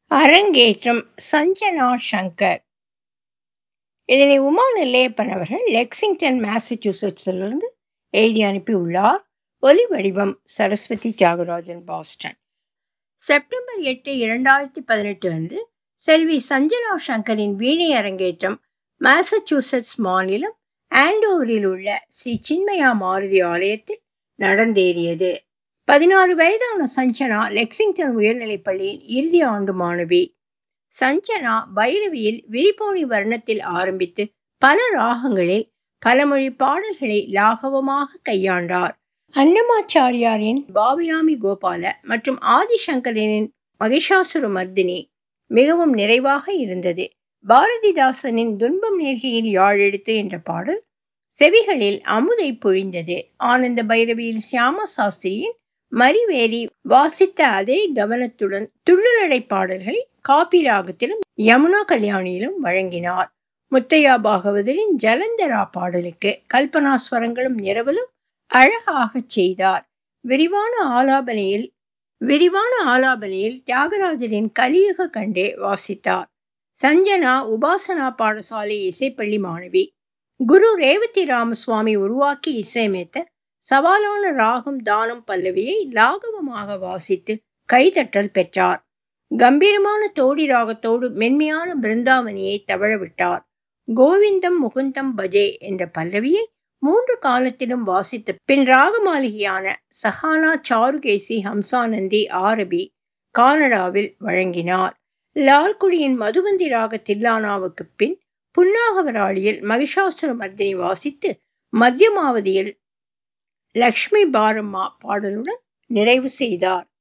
அரங்கேற்றம் சஞ்சனா ஷங்கர் இதனை உமா நெல்லையப்பன் அவர்கள் லெக்சிங்டன் மாசச்சூசெட்ஸிலிருந்து எழுதி அனுப்பியுள்ளார் ஒலி வடிவம் சரஸ்வதி தியாகராஜன் பாஸ்டன் செப்டம்பர் எட்டு இரண்டாயிரத்தி பதினெட்டு அன்று செல்வி சஞ்சனா ஷங்கரின் வீணை அரங்கேற்றம் மாசச்சூசெட்ஸ் மாநிலம் ஆண்டோவரில் உள்ள ஸ்ரீ சின்மயா மாருதி ஆலயத்தில் நடந்தேறியது பதினாறு வயதான சஞ்சனா லெக்சிங்டன் உயர்நிலைப் பள்ளியின் இறுதி ஆண்டு மாணவி சஞ்சனா பைரவியில் விரிபோனி வர்ணத்தில் ஆரம்பித்து பல ராகங்களில் பலமொழி பாடல்களை லாகவமாக கையாண்டார் அன்னமாச்சாரியாரின் பாவயாமி கோபால மற்றும் ஆதிசங்கரனின் மகிஷாசுர மர்தினி மிகவும் நிறைவாக இருந்தது பாரதிதாசனின் துன்பம் நேர்கையில் யாழெடுத்து என்ற பாடல் செவிகளில் அமுதை பொழிந்தது ஆனந்த பைரவியில் சியாமா சாஸ்திரியின் மரிவேரி வாசித்த அதே கவனத்துடன் துள்ளுநடை பாடல்களை காபி ராகத்திலும் யமுனா கல்யாணியிலும் வழங்கினார் முத்தையா பாகவதரின் ஜலந்தரா பாடலுக்கு கல்பனாஸ்வரங்களும் நிரவலும் அழகாகச் செய்தார் விரிவான ஆலாபனையில் விரிவான ஆலாபனையில் தியாகராஜரின் கலியுக கண்டே வாசித்தார் சஞ்சனா உபாசனா பாடசாலை இசைப்பள்ளி மாணவி குரு ரேவதி ராமசுவாமி உருவாக்கி இசையமைத்த சவாலான ராகம் தானம் பல்லவியை லாகவமாக வாசித்து கைதட்டல் பெற்றார் கம்பீரமான தோடி ராகத்தோடு மென்மையான பிருந்தாவனியை தவழ விட்டார் கோவிந்தம் முகுந்தம் பஜே என்ற பல்லவியை மூன்று காலத்திலும் வாசித்த பின் ராகமாளிகையான சஹானா சாருகேசி ஹம்சானந்தி ஆரபி கானடாவில் வழங்கினார் லால்குடியின் மதுவந்தி ராக தில்லானாவுக்கு பின் புன்னாகவராளியில் மகிஷாசுர மர்தினி வாசித்து மத்தியமாவதியில் லக்ஷ்மி பாரம்மா பாடலுடன் நிறைவு செய்தார்